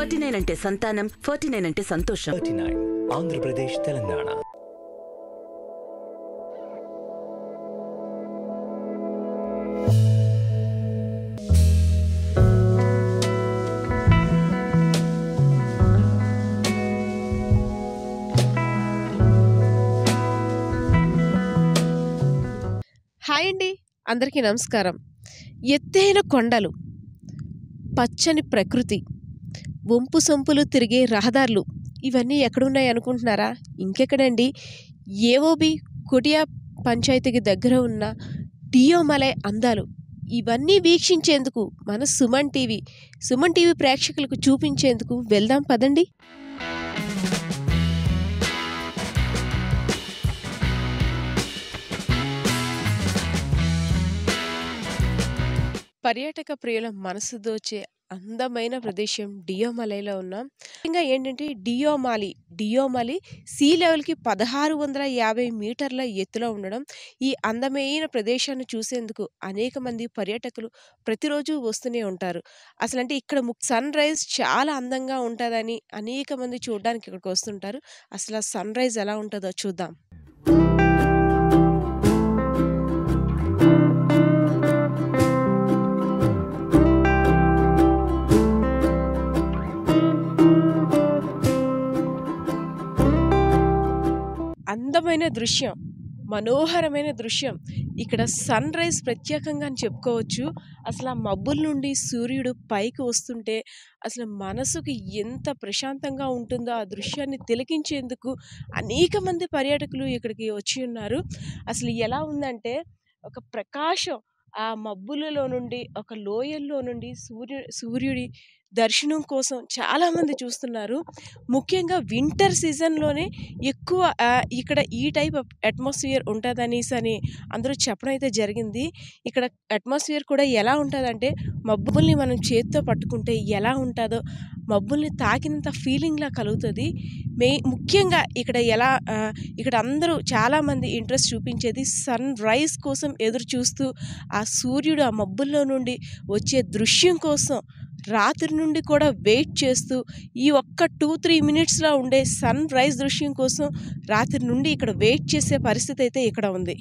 Forty nine అంటే సంతానం forty nine అంటే సంతోషం thirty nine Andhra Pradesh Telangana hi అండి అందరికీ నమస్కారం ఎత్తైన కొండలు పచ్చని ప్రకృతి వంపు సొంపులు తిరిగే రహదారులు ఇవన్నీ ఎక్కడున్నాయి అనుకుంటున్నారా ఇంకెక్కడండి ఏఓబి కొటియా పంచాయతీకి దగ్గర ఉన్న డియోమలై అందాలు ఇవన్నీ వీక్షించేందుకు మన సుమన్ టీవీ సుమన్ టీవీ ప్రేక్షకులకు చూపించేందుకు వెళ్దాం పదండి పర్యాటక ప్రియుల మనసు దోచే అందమైన ప్రదేశం డియోమలైలో ఉన్నాం ఇంకా ఏంటంటే డియోమాలి డియోమాలి సీ లెవెల్కి పదహారు వందల యాభై మీటర్ల ఎత్తులో ఉండడం ఈ అందమైన ప్రదేశాన్ని చూసేందుకు అనేక మంది పర్యాటకులు ప్రతిరోజు వస్తూనే ఉంటారు అసలు అంటే ఇక్కడ సన్ రైజ్ చాలా అందంగా ఉంటుందని అనేక మంది చూడడానికి ఇక్కడికి వస్తుంటారు అసలు ఆ సన్ రైజ్ ఎలా ఉంటుందో చూద్దాం అందమైన దృశ్యం మనోహరమైన దృశ్యం ఇక్కడ సన్ రైజ్ ప్రత్యేకంగా అని చెప్పుకోవచ్చు అసలు ఆ మబ్బుల నుండి సూర్యుడు పైకి వస్తుంటే అసలు మనసుకు ఎంత ప్రశాంతంగా ఉంటుందో ఆ దృశ్యాన్ని తిలకించేందుకు అనేక మంది పర్యాటకులు ఇక్కడికి వచ్చి ఉన్నారు అసలు ఎలా ఉందంటే ఒక ప్రకాశం ఆ మబ్బులలో నుండి ఒక లోయల్లో నుండి సూర్యు సూర్యుడి దర్శనం కోసం చాలామంది చూస్తున్నారు ముఖ్యంగా వింటర్ సీజన్లోనే ఎక్కువ ఆ, ఇక్కడ ఈ టైప్ ఆఫ్ అట్మాస్ఫియర్ ఉంటుందనేసి అని అందరూ చెప్పడం అయితే జరిగింది ఇక్కడ అట్మాస్ఫియర్ కూడా ఎలా ఉంటుందంటే మబ్బుల్ని మనం చేతితో పట్టుకుంటే ఎలా ఉంటుందో మబ్బుల్ని తాకినంత ఫీలింగ్లా కలుగుతుంది మే ముఖ్యంగా ఇక్కడ ఎలా ఆ, ఇక్కడ అందరూ చాలామంది ఇంట్రెస్ట్ చూపించేది సన్ రైజ్ కోసం ఎదురు చూస్తూ ఆ సూర్యుడు ఆ మబ్బుల్లో నుండి వచ్చే దృశ్యం కోసం రాత్రి నుండి కూడా వెయిట్ చేస్తూ ఈ ఒక్క టూ త్రీ మినిట్స్లో ఉండే సన్ రైజ్ దృశ్యం కోసం రాత్రి నుండి ఇక్కడ వెయిట్ చేసే పరిస్థితి అయితే ఇక్కడ ఉంది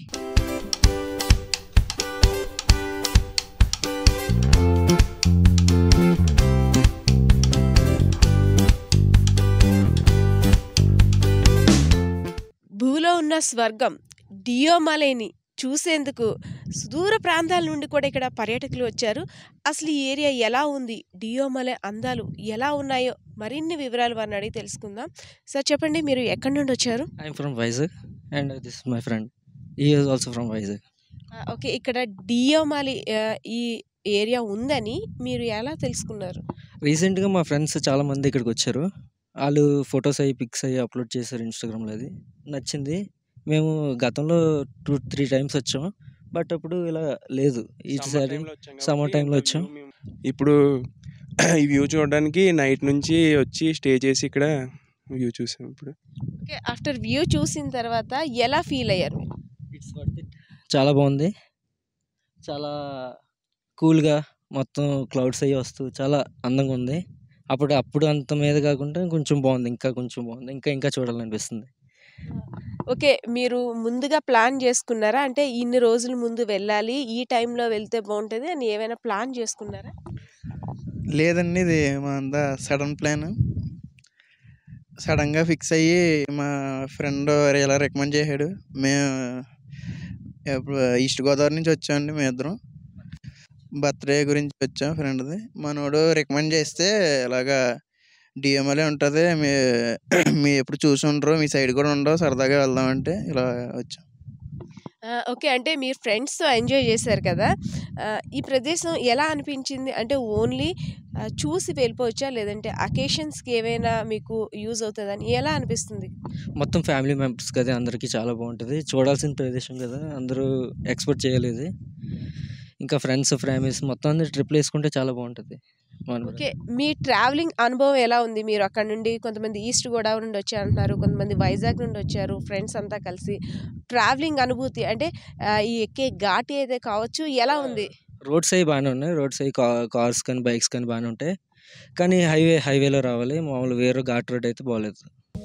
భూలో ఉన్న స్వర్గం డియోమలైని చూసేందుకు సుదూర ప్రాంతాల నుండి కూడా ఇక్కడ పర్యాటకులు వచ్చారు అసలు ఈ ఏరియా ఎలా ఉంది డియోమలై అందాలు ఎలా ఉన్నాయో మరిన్ని వివరాలు వారిని అడిగి తెలుసుకుందాం సార్ చెప్పండి మీరు ఎక్కడి నుండి వచ్చారు I'm from Vizag and this is my friend. He is also from Vizag. ఆ, ఓకే ఇక్కడ డియోమాలి ఆ, ఈ ఏరియా ఉందని మీరు ఎలా తెలుసుకున్నారు రీసెంట్గా మా ఫ్రెండ్స్ చాలా మంది ఇక్కడికి వచ్చారు వాళ్ళు ఫొటోస్ అయ్యి పిక్స్ అయ్యి అప్లోడ్ చేశారు ఇన్స్టాగ్రామ్లో అది నచ్చింది మేము గతంలో టూ త్రీ టైమ్స్ వచ్చాము బట్ అప్పుడు ఇలా లేదు ఈసారి సమ్మర్ టైంలో వచ్చాం ఇప్పుడు ఈ వ్యూ చూడడానికి నైట్ నుంచి వచ్చి స్టే చేసి ఇక్కడ వ్యూ చూసాం ఇప్పుడు ఓకే ఆఫ్టర్ వ్యూ చూసిన తర్వాత ఎలా ఫీల్ అయ్యారు మీరు ఇట్స్ వర్త్ ఇట్ చాలా బాగుంది చాలా కూల్గా మొత్తం క్లౌడ్స్ అయ్యి వస్తూ చాలా అందంగా ఉంది అప్పుడు అప్పుడు అంత మీద కాకుండా కొంచెం బాగుంది ఇంకా కొంచెం బాగుంది ఇంకా ఇంకా చూడాలనిపిస్తుంది ఓకే మీరు ముందుగా ప్లాన్ చేసుకున్నారా అంటే ఇన్ని రోజుల ముందు వెళ్ళాలి ఈ టైంలో వెళ్తే బాగుంటుంది అని ఏమైనా ప్లాన్ చేసుకున్నారా లేదండి ఇది మా అంతా సడన్ ప్లాన్ సడన్గా ఫిక్స్ అయ్యి మా ఫ్రెండ్ ఇలా రికమెండ్ చేశాడు మేము ఇప్పుడు ఈస్ట్ గోదావరి నుంచి వచ్చామండి మేము ఇద్దరం బర్త్డే గురించి వచ్చాం ఫ్రెండ్ది మనోడు రికమెండ్ చేస్తే ఇలాగా డిఎంఎల్ఏ ఉంటుంది మీ మీ ఎప్పుడు చూసి ఉండరు మీ సైడ్ కూడా ఉండవు సరదాగా వెళ్దామంటే ఇలా వచ్చాం ఆ, ఓకే అంటే మీరు ఫ్రెండ్స్తో ఎంజాయ్ చేశారు కదా ఆ, ఈ ప్రదేశం ఎలా అనిపించింది అంటే ఓన్లీ ఆ, చూసి వెళ్ళిపోవచ్చా లేదంటే అకేషన్స్కి ఏమైనా మీకు యూజ్ అవుతుందని ఎలా అనిపిస్తుంది మొత్తం ఫ్యామిలీ మెంబర్స్ కదా అందరికీ చాలా బాగుంటుంది చూడాల్సిన ప్రదేశం కదా అందరూ ఎక్స్పెక్ట్ చేయలేదు ఇంకా ఫ్రెండ్స్ ఫ్యామిలీస్ మొత్తం అందరు ట్రిప్లు వేసుకుంటే చాలా బాగుంటుంది మనం ఓకే మీ ట్రావెలింగ్ అనుభవం ఎలా ఉంది మీరు అక్కడ నుండి కొంతమంది ఈస్ట్ గోదావరి నుండి వచ్చారంటున్నారు కొంతమంది వైజాగ్ నుండి వచ్చారు ఫ్రెండ్స్ అంతా కలిసి ట్రావెలింగ్ అనుభూతి అంటే ఆ, ఈ ఎక్కే ఘాటి అయితే కావచ్చు ఎలా ఉంది రోడ్స్ అవి బాగానే ఉన్నాయి రోడ్స్ అవి కార్స్ కానీ బైక్స్ కానీ బాగానే ఉంటాయి కానీ హైవే హైవేలో రావాలి మామూలు వేరే ఘాట్ రోడ్ అయితే బాగలేదు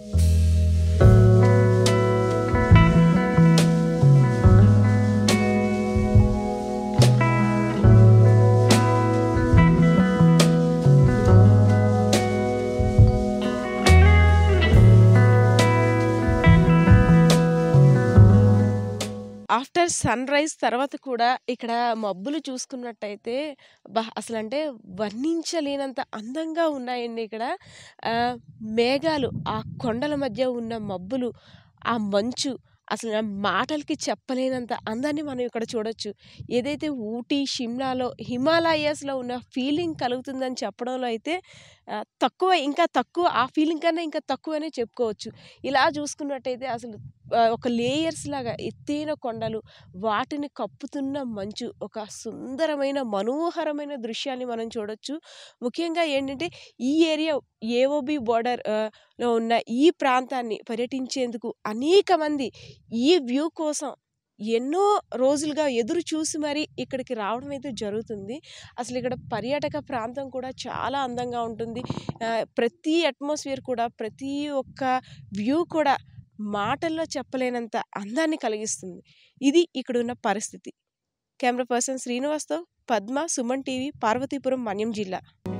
ఆఫ్టర్ సన్‌రైజ్ తర్వాత కూడా ఇక్కడ మబ్బులు చూసుకున్నట్టయితే అబ్బా! అసలంటే వర్ణించలేనంత అందంగా ఉన్నాయండి ఇక్కడ. ఆహ్, మేఘాలు, ఆ కొండల మధ్య ఉన్న మబ్బులు, ఆ మంచు అసలు మాటలకి చెప్పలేనంత అందాన్ని మనం ఇక్కడ చూడొచ్చు. ఏదైతే ఊటీ, షిమ్లాలో హిమాలయాస్‌లో ఉన్న ఫీలింగ్ కలుగుతుందని చెప్పడంలో అయితే ఆహ్, తక్కువ ఇంకా తక్కువ ఆ ఫీలింగ్ కన్నా ఇంకా తక్కువనే చెప్పుకోవచ్చు. ఇలా చూసుకున్నట్టయితే అసలు ఆహ్, ఒక లేయర్స్ లాగా ఎత్తైన కొండలు, వాటిని కప్పుతున్న మంచు, ఒక సుందరమైన, మనోహరమైన దృశ్యాన్ని మనం చూడొచ్చు. ముఖ్యంగా ఏంటంటే ఈ ఏరియా ఏఓబీ బోర్డర్ ఆహ్, లో ఉన్న ఈ ప్రాంతాన్ని పర్యటించేందుకు అనేక మంది ఈ వ్యూ కోసం ఎన్నో రోజులుగా ఎదురు చూసి మరీ ఇక్కడికి రావడం అయితే జరుగుతుంది. అసలు ఇక్కడ పర్యాటక ప్రాంతం కూడా చాలా అందంగా ఉంటుంది. ఆహ్, ప్రతి అట్మాస్ఫియర్ కూడా, ప్రతి ఒక్క వ్యూ కూడా మాటల్లో చెప్పలేనంత అందాన్ని కలిగిస్తుంది. ఇది ఇక్కడున్న పరిస్థితి. కెమెరా పర్సన్ శ్రీనివాస్‌తో పద్మ, సుమన్ టీవీ, పార్వతీపురం, మన్యం జిల్లా.